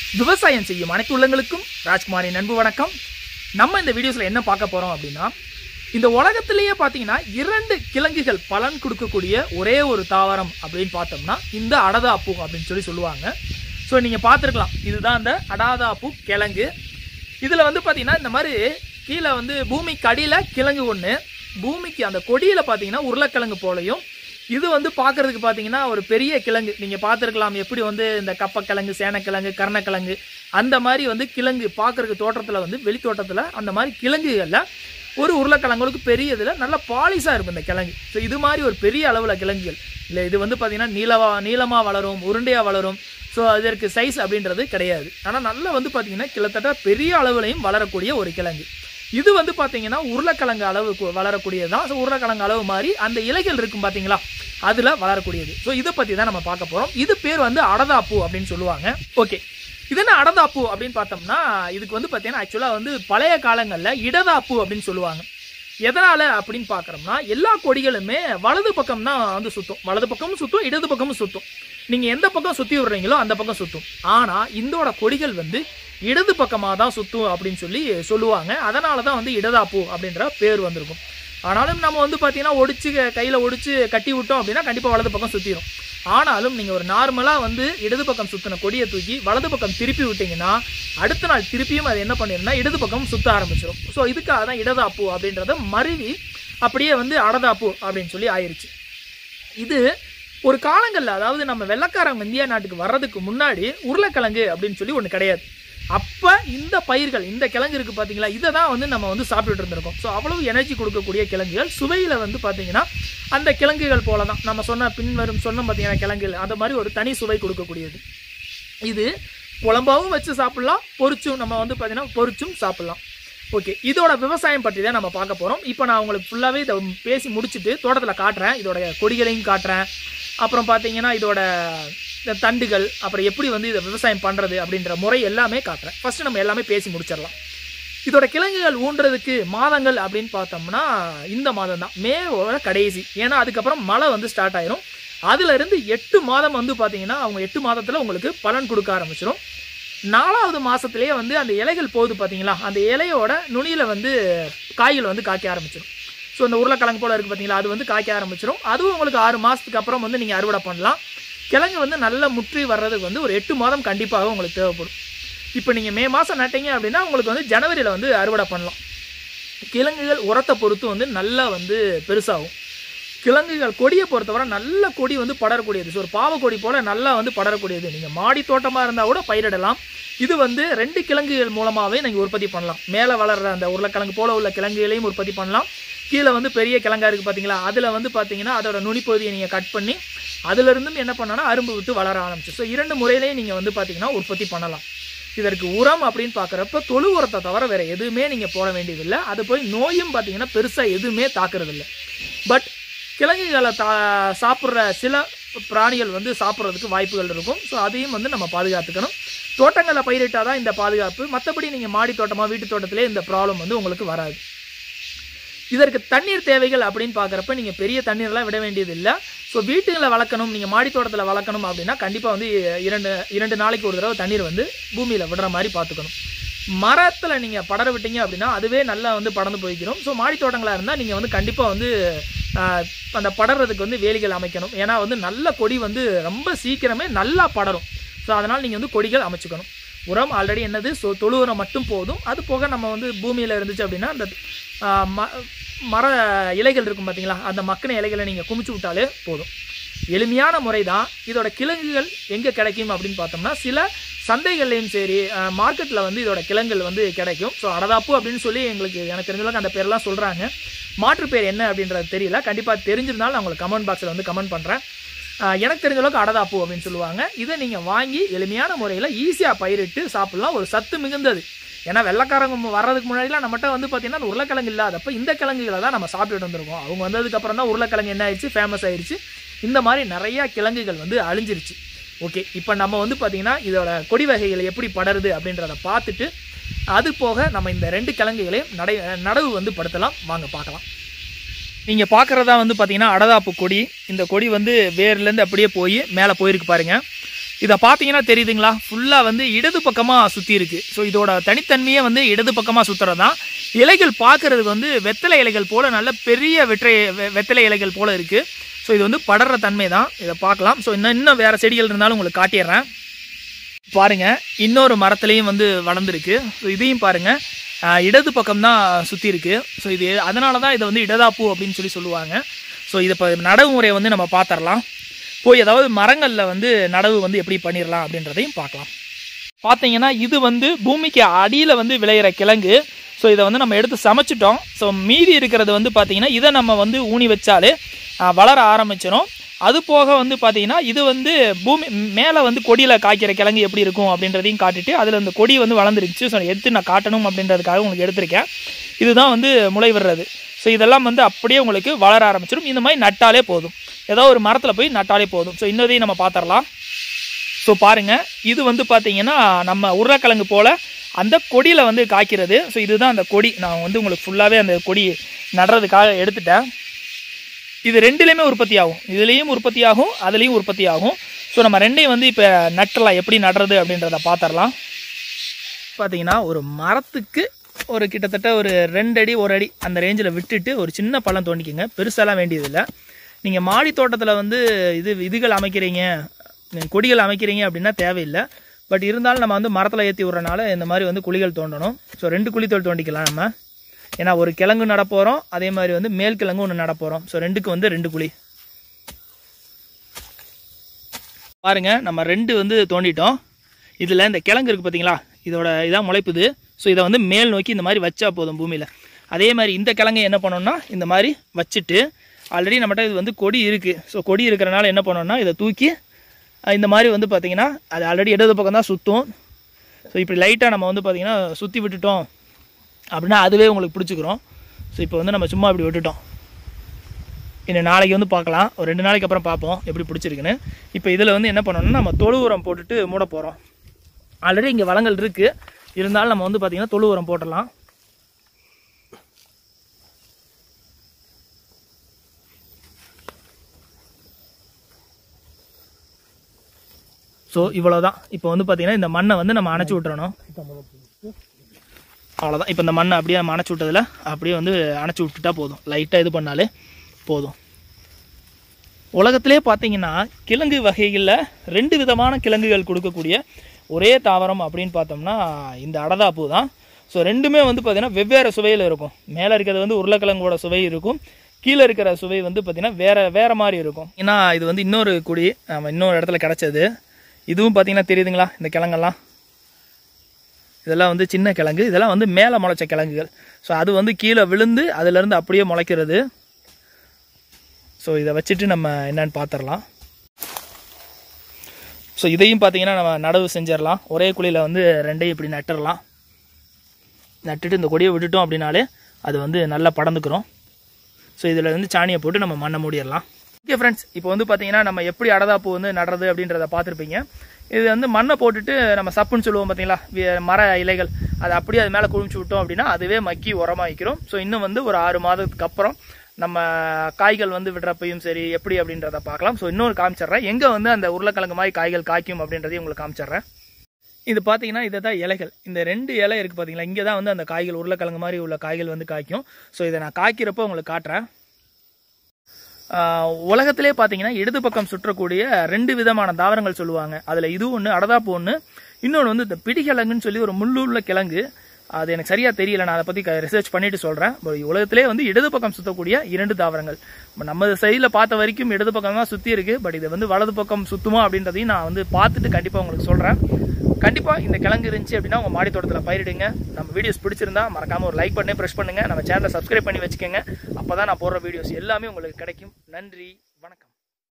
விவசாயம் செய்யும் அனைத்து உள்ளங்களுக்கும் ராஜ்குமாரின் அன்பு வணக்கம் நம்ம இந்த வீடியோஸில் என்ன பார்க்க போகிறோம் அப்படின்னா இந்த உலகத்திலேயே பார்த்தீங்கன்னா இரண்டு கிழங்குகள் பலன் கொடுக்கக்கூடிய ஒரே ஒரு தாவரம் அப்படின்னு பார்த்தோம்னா இந்த அடதாப்பூ அப்படின்னு சொல்லி சொல்லுவாங்க ஸோ நீங்கள் பார்த்துருக்கலாம் இதுதான் இந்த அடாதாப்பூ கிழங்கு இதில் வந்து பார்த்தீங்கன்னா இந்த மாதிரி கீழே வந்து பூமிக்கு அடியில் கிழங்கு ஒன்று பூமிக்கு அந்த கொடியில் பார்த்தீங்கன்னா உருளைக்கிழங்கு போலையும் இது வந்து பார்க்கறதுக்கு பார்த்தீங்கன்னா ஒரு பெரிய கிழங்கு நீங்கள் பார்த்துருக்கலாம் எப்படி வந்து இந்த கப்பக்கிழங்கு சேனக்கிழங்கு கருணக்கிழங்கு அந்த மாதிரி வந்து கிழங்கு பார்க்கறதுக்கு தோட்டத்தில் வந்து வெளி தோட்டத்தில் அந்த மாதிரி கிழங்குகளில் ஒரு உருளைக்கிழங்குகளுக்கு பெரிய இதில் நல்ல பாலிஷாக இருக்கும் இந்த கிழங்கு ஸோ இது மாதிரி ஒரு பெரிய அளவில் கிழங்குகள் இல்லை இது வந்து பார்த்தீங்கன்னா நீளவா நீளமாக வளரும் உருண்டையாக வளரும் ஸோ அதற்கு சைஸ் அப்படின்றது கிடையாது ஆனால் நல்லா வந்து பார்த்தீங்கன்னா கிட்டத்தட்ட பெரிய அளவுலையும் வளரக்கூடிய ஒரு கிழங்கு இது வந்து பார்த்தீங்கன்னா உருளைக்கிழங்கு அளவு கு- வளரக்கூடியது தான் ஸோ உருளைக்கிழங்கு அளவு மாதிரி அந்த இலைகள் இருக்கும் பார்த்தீங்களா அதில் வளரக்கூடியது ஸோ இதை பற்றி தான் நம்ம பார்க்க போகிறோம் இது பேர் வந்து அடதாப்பூ அப்படின்னு சொல்லுவாங்க ஓகே இது என்ன அடதாப்பூ அப்படின்னு பார்த்தோம்னா இதுக்கு வந்து பார்த்தீங்கன்னா ஆக்சுவலாக வந்து பழைய காலங்களில் இடதாப்பூ அப்படின்னு சொல்லுவாங்க எதனால் அப்படின்னு பார்க்குறோம்னா எல்லா கொடிகளுமே வலது பக்கம் தான் வந்து சுற்றும் வலது பக்கமும் சுற்றும் இடது பக்கமும் சுற்றும் நீங்கள் எந்த பக்கம் சுற்றி விடுறீங்களோ அந்த பக்கம் சுற்றும் ஆனால் இந்தோட கொடிகள் வந்து இடது பக்கமாக தான் சுற்றும் அப்படின்னு சொல்லி சொல்லுவாங்க அதனால தான் வந்து இடதாப்பூ அப்படின்ற பேர் வந்திருக்கும் ஆனாலும் நம்ம வந்து பார்த்தீங்கன்னா ஒடிச்சு கையில் ஒடிச்சு கட்டி விட்டோம் அப்படின்னா கண்டிப்பாக வலது பக்கம் சுற்றிடும் ஆனாலும் நீங்கள் ஒரு நார்மலாக வந்து இடது பக்கம் சுற்றின கொடியை தூக்கி வலது பக்கம் திருப்பி விட்டீங்கன்னா அடுத்த நாள் திருப்பியும் அது என்ன பண்ணிருந்தா இடது பக்கம் சுத்த ஆரம்பிச்சிடும் ஸோ இதுக்காக தான் இடதாப்பூ அப்படின்றத மருவி அப்படியே வந்து அடதாப்பூ அப்படின்னு சொல்லி ஆயிருச்சு இது ஒரு காலங்களில் அதாவது நம்ம வெள்ளக்காரங்க இந்தியா நாட்டுக்கு வர்றதுக்கு முன்னாடி உருளைக்கிழங்கு அப்படின்னு சொல்லி ஒன்று கிடையாது அப்போ இந்த பயிர்கள் இந்த கிழங்கு இருக்குது பார்த்தீங்களா இதை தான் வந்து நம்ம வந்து சாப்பிட்டுட்டு இருந்திருக்கோம் ஸோ அவ்வளவு எனர்ஜி கொடுக்கக்கூடிய கிழங்குகள் சுவையில் வந்து பார்த்தீங்கன்னா அந்த கிழங்குகள் போல தான் நம்ம சொன்ன பின்வரும் சொன்னோம் பார்த்தீங்கன்னா கிழங்குகள் அந்த மாதிரி ஒரு தனி சுவை கொடுக்கக்கூடியது இது குழம்பாவும் வச்சு சாப்பிட்லாம் பொரிச்சும் நம்ம வந்து பார்த்தீங்கன்னா பொரிச்சும் சாப்பிட்லாம் ஓகே இதோட விவசாயம் பற்றி தான் நம்ம பார்க்க போகிறோம் இப்போ நான் உங்களுக்கு ஃபுல்லாகவே இதை பேசி முடிச்சுட்டு தோட்டத்தில் காட்டுறேன் இதோட கொடிகளையும் காட்டுறேன் அப்புறம் பார்த்தீங்கன்னா இதோட இந்த தண்டுகள் அப்புறம் எப்படி வந்து இதை விவசாயம் பண்ணுறது அப்படின்ற முறை எல்லாமே காட்டுறேன் ஃபஸ்ட்டு நம்ம எல்லாமே பேசி முடிச்சிடலாம் இதோட கிழங்குகள் ஊன்றதுக்கு மாதங்கள் அப்படின்னு பார்த்தோம்னா இந்த மாதம் தான் மேவோட கடைசி ஏன்னா அதுக்கப்புறம் மழை வந்து ஸ்டார்ட் ஆயிரும் அதுல இருந்து எட்டு மாதம் வந்து பார்த்தீங்கன்னா அவங்க எட்டு மாதத்தில் உங்களுக்கு பலன் கொடுக்க ஆரம்பிச்சிடும் நாலாவது மாசத்திலேயே வந்து அந்த இலைகள் போகுது பார்த்தீங்களா அந்த இலையோட நுனியில வந்து காய்கள் வந்து காய்க்க ஆரம்பிச்சிடும் ஸோ இந்த உருளைக்கிழங்கு போல இருக்கு பார்த்தீங்களா அது வந்து காய்க்க ஆரம்பிச்சிடும் அதுவும் உங்களுக்கு ஆறு மாதத்துக்கு அப்புறம் வந்து நீங்கள் அறுவடை பண்ணலாம் கிழங்கு வந்து நல்ல முற்றி வர்றதுக்கு வந்து ஒரு எட்டு மாதம் கண்டிப்பாக உங்களுக்கு தேவைப்படும் இப்போ நீங்கள் மே மாதம் நட்டீங்க அப்படின்னா உங்களுக்கு வந்து ஜனவரியில் வந்து அறுவடை பண்ணலாம் கிழங்குகள் உரத்தை பொறுத்து வந்து நல்லா வந்து பெருசாகும் கிழங்குகள் கொடியை பொறுத்தவரை நல்ல கொடி வந்து படரக்கூடியது ஸோ ஒரு பாவக்கொடி போல் நல்லா வந்து படரக்கூடியது நீங்கள் மாடி தோட்டமாக இருந்தால் கூட பயிரிடலாம் இது வந்து ரெண்டு கிழங்குகள் மூலமாகவே நீங்கள் உற்பத்தி பண்ணலாம் மேலே வளர்கிற அந்த உருளைக்கிழங்கு போல உள்ள கிழங்குகளையும் உற்பத்தி பண்ணலாம் கீழே வந்து பெரிய கிழங்கா இருக்குது பார்த்தீங்களா அதில் வந்து பார்த்தீங்கன்னா அதோட நுனிப்பகுதியை நீங்கள் கட் பண்ணி அதிலிருந்தும் என்ன பண்ணனா அரும்பு விட்டு வளர ஆரம்பிச்சு ஸோ இரண்டு முறையிலையும் நீங்கள் வந்து பார்த்தீங்கன்னா உற்பத்தி பண்ணலாம் இதற்கு உரம் அப்படின்னு பார்க்குறப்ப தொழு உரத்தை தவிர வேறு எதுவுமே நீங்கள் போட வேண்டியதில்லை அது போய் நோயும் பார்த்தீங்கன்னா பெருசாக எதுவுமே தாக்குறதில்ல பட் கிழங்குகளை தா சாப்பிட்ற சில பிராணிகள் வந்து சாப்பிட்றதுக்கு வாய்ப்புகள் இருக்கும் ஸோ அதையும் வந்து நம்ம பாதுகாத்துக்கணும் தோட்டங்களில் பயிரிட்டால் தான் இந்த பாதுகாப்பு மற்றபடி நீங்கள் மாடி தோட்டமாக வீட்டு தோட்டத்திலே இந்த ப்ராப்ளம் வந்து உங்களுக்கு வராது இதற்கு தண்ணீர் தேவைகள் அப்படின்னு பார்க்குறப்ப நீங்கள் பெரிய தண்ணீர்லாம் விட வேண்டியது இல்லை ஸோ வீட்டுகளை வளர்க்கணும் நீங்கள் மாடி தோட்டத்தில் வளர்க்கணும் அப்படின்னா கண்டிப்பாக வந்து இரண்டு இரண்டு நாளைக்கு ஒரு தடவை தண்ணீர் வந்து பூமியில் விடுற மாதிரி பார்த்துக்கணும் மரத்தில் நீங்கள் படர விட்டீங்க அப்படின்னா அதுவே நல்லா வந்து படர்ந்து போய்க்கிறோம் ஸோ மாடி தோட்டங்களாக இருந்தால் நீங்கள் வந்து கண்டிப்பாக வந்து ஆஹ், அந்த படறதுக்கு வந்து வேலிகள் அமைக்கணும் ஏன்னா வந்து நல்ல கொடி வந்து ரொம்ப சீக்கிரமே நல்லா படரும் ஸோ அதனால் நீங்கள் வந்து கொடிகள் அமைச்சுக்கணும் உரம் ஆல்ரெடி என்னது ஸோ தொழு உரம் மட்டும் போதும் அது போக நம்ம வந்து பூமியில் இருந்துச்சு அப்படின்னா அந்த ஆஹ், ம மர இலைகள் இருக்கும் பார்த்தீங்களா அந்த மக்கின இலைகளை நீங்கள் குமிச்சு விட்டாலே போதும் எளிமையான முறை தான் இதோட கிழங்குகள் எங்கே கிடைக்கும் அப்படின்னு பார்த்தோம்னா சில சந்தைகள்லையும் சரி மார்க்கெட்டில் வந்து இதோட கிழங்குகள் வந்து கிடைக்கும் ஸோ அடதாப்பு அப்படின்னு சொல்லி எங்களுக்கு எனக்கு தெரிஞ்சளவுக்கு அந்த பேர்லாம் சொல்கிறாங்க மாற்று பேர் என்ன அப்படின்றது தெரியல கண்டிப்பாக தெரிஞ்சிருந்தாலும் நான் உங்களுக்கு கமெண்ட் பாக்ஸில் வந்து கமெண்ட் பண்ணுறேன் எனக்கு தெரிஞ்ச அளவுக்கு அடதாப்பு அப்படின்னு சொல்லுவாங்க இதை நீங்கள் வாங்கி எளிமையான முறையில் ஈஸியாக பயிரிட்டு சாப்பிட்லாம் ஒரு சத்து மிகுந்தது ஏன்னா வெள்ளைக்காரங்க வர்றதுக்கு முன்னாடிலாம் நம்மகிட்ட வந்து பார்த்தீங்கன்னா அந்த உருளைக்கிழங்கு இல்லாதப்ப இந்த கிழங்குகளை தான் நம்ம சாப்பிட்டுட்டு வந்திருக்கோம் அவங்க வந்ததுக்கப்புறம் தான் உருளைக்கிழங்கு என்ன ஆயிடுச்சு ஃபேமஸ் ஆயிடுச்சு இந்த மாதிரி நிறையா கிழங்குகள் வந்து அழிஞ்சிருச்சு ஓகே இப்போ நம்ம வந்து பார்த்தீங்கன்னா இதோட கொடி வகைகள் எப்படி படருது அப்படின்றத பார்த்துட்டு அது போக நம்ம இந்த ரெண்டு கிழங்குகளையும் நடை நடவு வந்து படுத்தலாம் வாங்க பார்க்கலாம் நீங்கள் பார்க்குறதா வந்து பார்த்தீங்கன்னா அடதாப்பு கொடி இந்த கொடி வந்து வேர்லேருந்து அப்படியே போய் மேலே போயிருக்கு பாருங்க இதை பார்த்தீங்கன்னா தெரியுதுங்களா ஃபுல்லாக வந்து இடது பக்கமாக சுற்றி இருக்குது ஸோ இதோட தனித்தன்மையே வந்து இடது பக்கமாக சுற்றுறது தான் இலைகள் பார்க்கறதுக்கு வந்து வெத்தலை இலைகள் போல் நல்ல பெரிய வெற்றை வெ- வெத்தலை இலைகள் போல் இருக்குது ஸோ இது வந்து படர்ற தன்மை தான் இதை பார்க்கலாம் ஸோ இன்னும் இன்னும் வேறு செடிகள் இருந்தாலும் உங்களுக்கு காட்டிடுறேன் பாருங்க இன்னொரு மரத்துலேயும் வந்து வளர்ந்துருக்கு ஸோ இதையும் பாருங்க ஆஹ் இடது பக்கம் தான் சுற்றி இருக்கு ஸோ இது அதனால தான் இதை வந்து இடதாப்பூ அப்படின்னு சொல்லி சொல்லுவாங்க ஸோ இதை இப்போ நடவு முறையை வந்து நம்ம பார்த்துடலாம் போய் ஏதாவது மரங்களில் வந்து நடவு வந்து எப்படி பண்ணிடலாம் அப்படின்றதையும் பார்க்கலாம் பார்த்தீங்கன்னா இது வந்து பூமிக்கு அடியில் வந்து விளையிற கிழங்கு ஸோ இதை வந்து நம்ம எடுத்து சமைச்சிட்டோம் ஸோ மீதி இருக்கிறது வந்து பார்த்தீங்கன்னா இதை நம்ம வந்து ஊனி வச்சாலே ஆஹ், வளர ஆரம்பிச்சிடும் அது போக வந்து பார்த்தீங்கன்னா இது வந்து பூமி மேலே வந்து கொடியில் காய்க்கிற கிழங்கு எப்படி இருக்கும் அப்படின்றதையும் காட்டிட்டு அதில் இந்த கொடி வந்து வளர்ந்துருச்சு ஸோ எடுத்து நான் காட்டணும் அப்படின்றதுக்காக உங்களுக்கு எடுத்திருக்கேன் இதுதான் வந்து முளை விடுறது ஸோ இதெல்லாம் வந்து அப்படியே உங்களுக்கு வளர ஆரம்பிச்சிடும் இந்த மாதிரி நட்டாலே போதும் ஏதோ ஒரு மரத்தில் போய் நட்டாலே போதும் ஸோ இன்னதையும் நம்ம பார்த்துடலாம் ஸோ பாருங்க இது வந்து பார்த்தீங்கன்னா நம்ம உருளைக்கிழங்கு போல் அந்த கொடியில் வந்து காய்க்கிறது ஸோ இதுதான் அந்த கொடி நான் வந்து உங்களுக்கு ஃபுல்லாகவே அந்த கொடி நடுறதுக்காக எடுத்துட்டேன் இது ரெண்டுலேயுமே உற்பத்தி ஆகும் இதுலேயும் உற்பத்தி ஆகும் அதுலேயும் உற்பத்தி ஆகும் ஸோ நம்ம ரெண்டையும் வந்து இப்போ நட்டலாம் எப்படி நடுறது அப்படின்றத பார்த்துடலாம் பார்த்தீங்கன்னா ஒரு மரத்துக்கு ஒரு கிட்டத்தட்ட ஒரு ரெண்டு அடி ஒரு அடி அந்த ரேஞ்சில் விட்டுட்டு ஒரு சின்ன பள்ளம் தோண்டிக்கங்க பெருசாலாம் வேண்டியதில்லை நீங்கள் மாடி தோட்டத்தில் வந்து இது இதுகள் அமைக்கிறீங்க நீங்க கொடிகள் அமைக்கிறீங்க அப்படின்னா தேவையில்லை பட் இருந்தாலும் நம்ம வந்து மரத்தில் ஏற்றி விட்றனால இந்த மாதிரி வந்து குழிகள் தோண்டணும் ஸோ ரெண்டு குழி தோல் தோண்டிக்கலாம் நம்ம ஏன்னா ஒரு கிழங்கு நடப்போகிறோம் அதே மாதிரி வந்து மேல் கிழங்கு ஒன்று நடப்போகிறோம் ஸோ ரெண்டுக்கு வந்து ரெண்டு குழி பாருங்க நம்ம ரெண்டு வந்து தோண்டிட்டோம் இதில் இந்த கிழங்கு இருக்குது பார்த்தீங்களா இதோட இதான் முளைப்புது ஸோ இதை வந்து மேல் நோக்கி இந்த மாதிரி வச்சா போதும் பூமியில் அதே மாதிரி இந்த கிழங்கை என்ன பண்ணோம்னா இந்த மாதிரி வச்சுட்டு ஆல்ரெடி நம்மகிட்ட இது வந்து கொடி இருக்குது ஸோ கொடி இருக்கிறனால என்ன பண்ணோம்னா இதை தூக்கி அஹ், இந்த மாதிரி வந்து பார்த்தீங்கன்னா அது ஆல்ரெடி இடது பக்கம் தான் சுற்றும் ஸோ இப்படி லைட்டாக நம்ம வந்து பார்த்தீங்கன்னா சுற்றி விட்டுட்டோம் அப்படின்னா அதுவே உங்களுக்கு பிடிச்சிக்கிறோம் ஸோ இப்போ வந்து நம்ம சும்மா இப்படி விட்டுட்டோம் இன்னும் நாளைக்கு வந்து பார்க்கலாம் ஒரு ரெண்டு நாளைக்கு அப்புறம் பார்ப்போம் எப்படி பிடிச்சிருக்குன்னு இப்போ இதில் வந்து என்ன பண்ணணும்னா நம்ம தொழு உரம் போட்டுட்டு மூட போகிறோம் ஆல்ரெடி இங்கே வளங்கள் இருக்குது இருந்தாலும் நம்ம வந்து பார்த்திங்கன்னா தொழு உரம் போட்டுடலாம் ஸோ இவ்வளோ தான் இப்போ வந்து பார்த்தீங்கன்னா இந்த மண்ணை வந்து நம்ம அணைச்சி விட்டுறணும் அவ்வளோதான் இப்போ இந்த மண்ணை அப்படியே நம்ம அணைச்சி விட்டதில் அப்படியே வந்து அணைச்சி விட்டுட்டா போதும் லைட்டாக இது பண்ணாலே போதும் உலகத்திலே பார்த்தீங்கன்னா கிழங்கு வகைகளில் ரெண்டு விதமான கிழங்குகள் கொடுக்கக்கூடிய ஒரே தாவரம் அப்படின்னு பார்த்தோம்னா இந்த அடதாப்பூ தான் ஸோ ரெண்டுமே வந்து பார்த்தீங்கன்னா வெவ்வேறு சுவையில் இருக்கும் மேலே இருக்கிறது வந்து உருளைக்கிழங்கோட சுவை இருக்கும் கீழே இருக்கிற சுவை வந்து பார்த்தீங்கன்னா வேற வேற மாதிரி இருக்கும் ஏன்னா இது வந்து இன்னொரு குடி நம்ம இன்னொரு இடத்துல கிடைச்சது இதுவும் பார்த்தீங்கன்னா தெரியுதுங்களா இந்த கிழங்கெல்லாம் இதெல்லாம் வந்து சின்ன கிழங்கு இதெல்லாம் வந்து மேலே முளைச்ச கிழங்குகள் ஸோ அது வந்து கீழே விழுந்து அதுலேருந்து அப்படியே முளைக்கிறது ஸோ இதை வச்சுட்டு நம்ம என்னன்னு பார்த்துடலாம் ஸோ இதையும் பார்த்தீங்கன்னா நம்ம நடவு செஞ்சிடலாம் ஒரே குழியில் வந்து ரெண்டையும் இப்படி நட்டுடலாம் நட்டுட்டு இந்த கொடியை விட்டுட்டோம் அப்படின்னாலே அது வந்து நல்லா படந்துக்கிறோம் ஸோ இதில் வந்து சாணியை போட்டு நம்ம மண்ணை மூடிடலாம் ஓகே ஃப்ரெண்ட்ஸ் இப்போ வந்து பார்த்தீங்கன்னா நம்ம எப்படி அடதாப்பூ வந்து நடுறது அப்படின்றத பார்த்துருப்பீங்க இது வந்து மண்ணை போட்டுட்டு நம்ம சப்புன்னு சொல்லுவோம் பார்த்தீங்களா வி- மர இலைகள் அதை அப்படியே அது மேலே குழிச்சு விட்டோம் அப்படின்னா அதுவே மக்கி உரமாக வைக்கிறோம் ஸோ இன்னும் வந்து ஒரு ஆறு மாதத்துக்கு அப்புறம் நம்ம காய்கள் வந்து விடுறப்பையும் சரி எப்படி அப்படின்றத பார்க்கலாம் ஸோ இன்னொரு காமிச்சிடுறேன் எங்கே வந்து அந்த உருளைக்கிழங்கு மாதிரி காய்கள் காய்க்கும் அப்படின்றதையும் உங்களுக்கு காமிச்சிடுறேன் இது பார்த்தீங்கன்னா இதை தான் இலைகள் இந்த ரெண்டு இலை இருக்குது பார்த்தீங்களா இங்கே தான் வந்து அந்த காய்கள் உருளைக்கிழங்கு மாதிரி உள்ள காய்கள் வந்து காய்க்கும் ஸோ இதை நான் காய்க்கிறப்போ உங்களுக்கு காட்டுறேன் ஆஹ் உலகத்திலே பார்த்தீங்கன்னா இடது பக்கம் சுற்றக்கூடிய ரெண்டு விதமான தாவரங்கள் சொல்லுவாங்க அதில் இது ஒன்று அடதாப்பு ஒன்று இன்னொன்று வந்து இந்த பிடிக்கிழங்குன்னு சொல்லி ஒரு முள்ளுள்ள கிழங்கு அது எனக்கு சரியா தெரியல நான் அதை பற்றி ரிசர்ச் பண்ணிட்டு சொல்கிறேன் உலகத்திலே வந்து இடது பக்கம் சுற்றக்கூடிய இரண்டு தாவரங்கள் இப்ப நம்ம சைடில் பார்த்த வரைக்கும் இடது பக்கம் தான் சுற்றி இருக்கு பட் இது வந்து வலது பக்கம் சுத்துமா அப்படின்றதையும் நான் வந்து பார்த்துட்டு கண்டிப்பாக உங்களுக்கு சொல்கிறேன் கண்டிப்பாக இந்த கிழங்கு இருந்துச்சு அப்படின்னா உங்கள் மாடி தோட்டத்தில் பயிரிடுங்க நம்ம வீடியோஸ் பிடிச்சிருந்தா மறக்காம ஒரு லைக் பண்ணி ப்ரெஸ் பண்ணுங்க நம்ம சேனலை சப்ஸ்கிரைப் பண்ணி வச்சுக்கோங்க அப்போ தான் நான் போடுற வீடியோஸ் எல்லாமே உங்களுக்கு கிடைக்கும் நன்றி